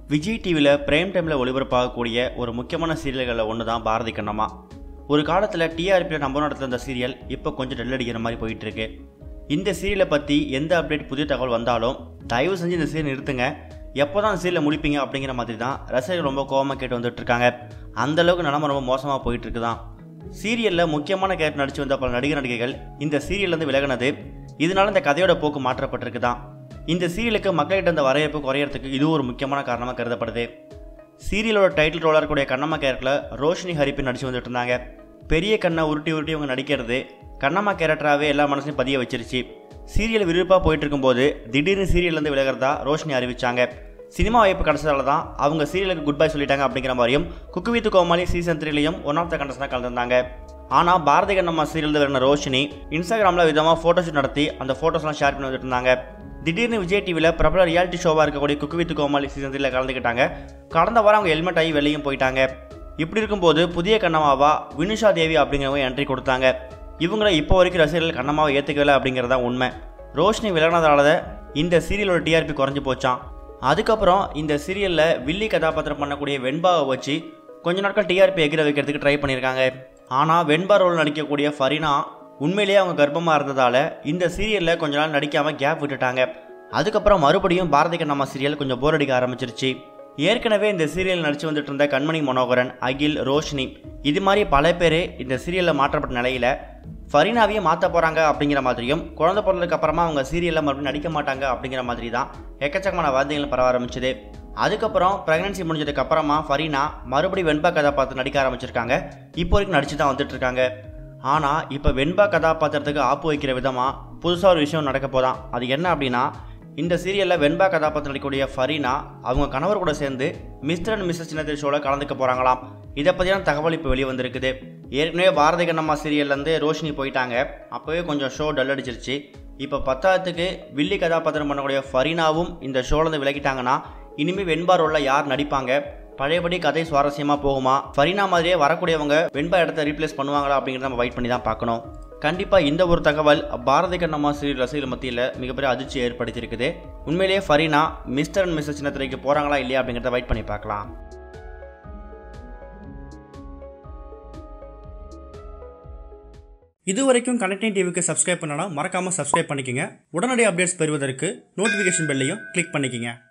விஜய் டிவியில் பிரைம் டைமில் ஒளிபரப்பாகக்கூடிய ஒரு முக்கியமான சீரியல்களில் ஒன்று தான் பாரதி கண்ணம்மா ஒரு காலத்தில் டிஆர்பியில் நம்பர் நடத்துகிற இந்த சீரியல் இப்போ கொஞ்சம் டல் அடிக்கிற மாதிரி போயிட்டு இருக்கு இந்த சீரியலை பற்றி எந்த அப்டேட் புதிய தகவல் வந்தாலும் தயவு செஞ்சு இந்த சீரியல் நிறுத்துங்க எப்போ தான் சீரியலை முடிப்பீங்க அப்படிங்கிற மாதிரி தான் ரசிகர்கள் ரொம்ப கோவமாக கேட்டு வந்துட்டு இருக்காங்க அந்த அளவுக்கு நிலம ரொம்ப மோசமாக போயிட்டு இருக்குதான் சீரியலில் முக்கியமான கேரக்டர் நடிச்சு வந்த பல நடிகர் நடிகைகள் இந்த சீரியல்லேருந்து விலகினது இதனால இந்த கதையோட போக்கு மாற்றப்பட்டிருக்குதான் இந்த சீரியலுக்கு மக்கள்கிட்ட இந்த வரவேற்பு குறையறதுக்கு இது ஒரு முக்கியமான காரணமாக கருதப்படுது சீரியலோட டைட்டில் ரோலாக இருக்கக்கூடிய கண்ணம்மா கேரக்டரில் ரோஷினி ஹரிப்பின் நடிச்சு வந்துட்டு இருந்தாங்க பெரிய கண்ணை உருட்டி உருட்டி இவங்க நடிக்கிறது கண்ணம்மா கேரக்டராகவே எல்லா மனசையும் பதிய வச்சிருச்சு சீரியல் விறுவிறுப்பாக போயிட்டு இருக்கும்போது திடீர்னு சீரியல்லேருந்து விலகிறதா ரோஷினி அறிவிச்சாங்க சினிமா வாய்ப்பு கிடைச்சதால தான் அவங்க சீரியலுக்கு குட் பை சொல்லிட்டாங்க அப்படிங்கிற மாதிரியும் குக்கு வித் கோமாளி சீசன் த்ரீலையும் ஒன் ஆஃப் த கண்டஸ்டாக கலந்துருந்தாங்க ஆனால் பாரதி கண்ணம்மா சீரியல் வரன ரோஷினி இன்ஸ்டாகிராமில் விதமாக ஃபோட்டோஷூட் நடத்தி அந்த ஃபோட்டோஸ்லாம் ஷேர் பண்ணி வந்துட்டு இருந்தாங்க திடீர்னு விஜய் டிவியில் பிரபல ரியாலிட்டி ஷோவாக இருக்கக்கூடிய குக்கு வித் கோமாளி சீசன் த்ரீல கலந்துக்கிட்டாங்க கடந்த வாரம் அவங்க ஹெல்மெட் ஆகி வெளியும் போயிட்டாங்க இப்படி இருக்கும்போது புதிய கண்ணம்மாவா வினுஷா தேவி அப்படிங்கிறவங்க என்ட்ரி கொடுத்தாங்க இவங்கள இப்போ வரைக்கும் ரசிகர்கள் கண்ணம்மாவை ஏற்றுக்கல அப்படிங்கிறது தான் உண்மை ரோஷினி விலகினதால இந்த சீரியலோட டிஆர்பி குறைஞ்சு போச்சான் அதுக்கப்புறம் இந்த சீரியலில் வில்லி கதாபாத்திரம் பண்ணக்கூடிய வெண்பாவை வச்சு கொஞ்ச நாட்கள் டிஆர்பி எகிர வைக்கிறதுக்கு ட்ரை பண்ணியிருக்காங்க ஆனால் வெண்பா ரோல் நடிக்கக்கூடிய ஃபரினா உண்மையிலேயே அவங்க கர்ப்பமாக இருந்ததால் இந்த சீரியலில் கொஞ்ச நாள் நடிக்காமல் கேப் விட்டுட்டாங்க அதுக்கப்புறம் மறுபடியும் பாரதி கண்ணம்மா சீரியல் கொஞ்சம் போர் அடிக்க ஆரம்பிச்சிருச்சு ஏற்கனவே இந்த சீரியல் நடிச்சு வந்துட்டு இருந்த கண்மணி மனோகரன் அகில் ரோஷினி இது மாதிரி பல பேர் இந்த சீரியலில் மாற்றப்பட்ட நிலையில் ஃபரீனாவையே மாற்ற போகிறாங்க அப்படிங்கிற மாதிரியும் குழந்தை பிறந்ததுக்கு அப்புறமா அவங்க சீரியலில் மறுபடியும் நடிக்க மாட்டாங்க அப்படிங்கிற மாதிரி தான் எக்கச்சக்கமான வார்த்தைகள் பரவ ஆரம்பிச்சது அதுக்கப்புறம் ப்ரெக்னன்சி முடிஞ்சதுக்கு அப்புறமா ஃபரீனா மறுபடியும் வெண்பா கதாபாத்திரம் நடிக்க ஆரம்பிச்சிருக்காங்க இப்போ வரைக்கும் நடிச்சு தான் வந்துட்டு இருக்காங்க ஆனால் இப்போ வெண்பா கதாபாத்திரத்துக்கு ஆப்பு வைக்கிற விதமாக புதுசாக ஒரு விஷயம் நடக்க போதான் அது என்ன அப்படின்னா இந்த சீரியலில் வெண்பா கதாபாத்திரம் நடிக்கக்கூடிய ஃபரீனா அவங்க கணவர் கூட சேர்ந்து மிஸ்டர் அண்ட் மிஸ்ஸஸ் சின்னத்திரை ஷோவில் கலந்துக்க போகிறாங்களாம் இதை பற்றியான தகவல் இப்போ வெளியே வந்திருக்குது ஏற்கனவே பாரதி கண்ணம்மா சீரியல்லேருந்து ரோஷினி போயிட்டாங்க அப்போவே கொஞ்சம் ஷோ டல் அடிச்சிருச்சு இப்போ பத்தாயிரத்துக்கு வில்லி கதாபாத்திரம் பண்ணக்கூடிய ஃபரீனாவும் இந்த ஷோலேருந்து விலகிட்டாங்கன்னா இனிமேல் வெண்பா ரோலில் யார் நடிப்பாங்க பழையபடி கதை சுவாரஸ்யமாக போகுமா ஃபரீனா மாதிரியே வரக்கூடியவங்க வெண்பா இடத்த ரீப்ளேஸ் பண்ணுவாங்களா அப்படிங்கிறத நம்ம வெயிட் பண்ணி தான் பார்க்கணும் கண்டிப்பாக இந்த ஒரு தகவல் பாரதி கண்ணம்மா சீரியல் ரசிகர்கள் மத்தியில் மிகப்பெரிய அதிர்ச்சி ஏற்படுத்தியிருக்குது உண்மையிலேயே ஃபரீனா மிஸ்டர் அண்ட் மிஸ்ஸஸ் சின்னத்திரைக்கு போகிறாங்களா இல்லையா அப்படிங்கிறத வெயிட் பண்ணி பார்க்கலாம் இது வரைக்கும் கனெக்டிங் டிவிக்கு சப்ஸ்கிரைப் பண்ணனா மறக்காமல் சப்ஸ்கிரைப் பண்ணிக்கங்க உடனடி அப்டேட்ஸ் பெறுவதற்கு நோட்டிஃபிகேஷன் பெல்லையும் கிளிக் பண்ணிக்கங்க